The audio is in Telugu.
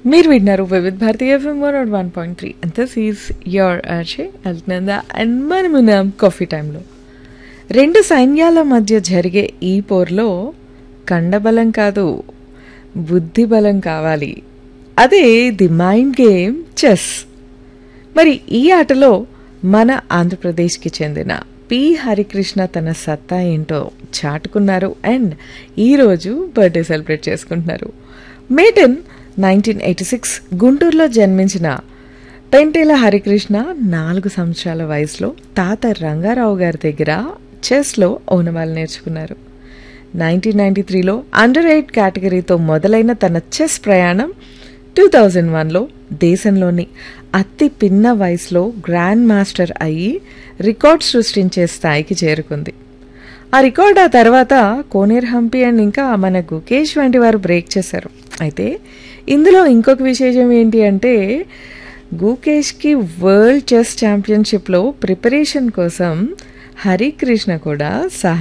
మీరు విన్నారు Vividh Bharati FM one not one point three and this is your RJ Alnanda and మనమున్నాం కాఫీ టైంలో రెండు సైన్యాల మధ్య జరిగే ఈ పోర్లో కండబలం కాదు బుద్ధి బలం కావాలి అదే ది మైండ్ గేమ్ చెస్ మరి ఈ ఆటలో మన ఆంధ్రప్రదేశ్కి చెందిన పి హరికృష్ణ తన సత్తా ఏంటో చాటుకున్నారు అండ్ ఈరోజు బర్త్డే సెలబ్రేట్ చేసుకుంటున్నారు May ten nineteen eighty six గుంటూరులో జన్మించిన పెంటేల హరికృష్ణ నాలుగు సంవత్సరాల వయసులో తాత రంగారావు గారి దగ్గర చెస్లో ఓనమాలు నేర్చుకున్నారు నైన్టీన్ నైన్టీ త్రీలో అండర్ ఎయిట్ కేటగిరీతో మొదలైన తన చెస్ ప్రయాణం టూ థౌజండ్ వన్లో దేశంలోని అతి పిన్న వయసులో గ్రాండ్ మాస్టర్ అయ్యి రికార్డ్ సృష్టించే స్థాయికి చేరుకుంది ఆ రికార్డ్ ఆ తర్వాత కోనేర్ హంపి అండ్ ఇంకా మన గుకేష్ వంటి వారు బ్రేక్ చేశారు అయితే ఇందులో ఇంకొక విశేషం ఏంటి అంటే గుకేష్కి వరల్డ్ చెస్ ఛాంపియన్షిప్లో ప్రిపరేషన్ కోసం హరికృష్ణ కూడా సహాయ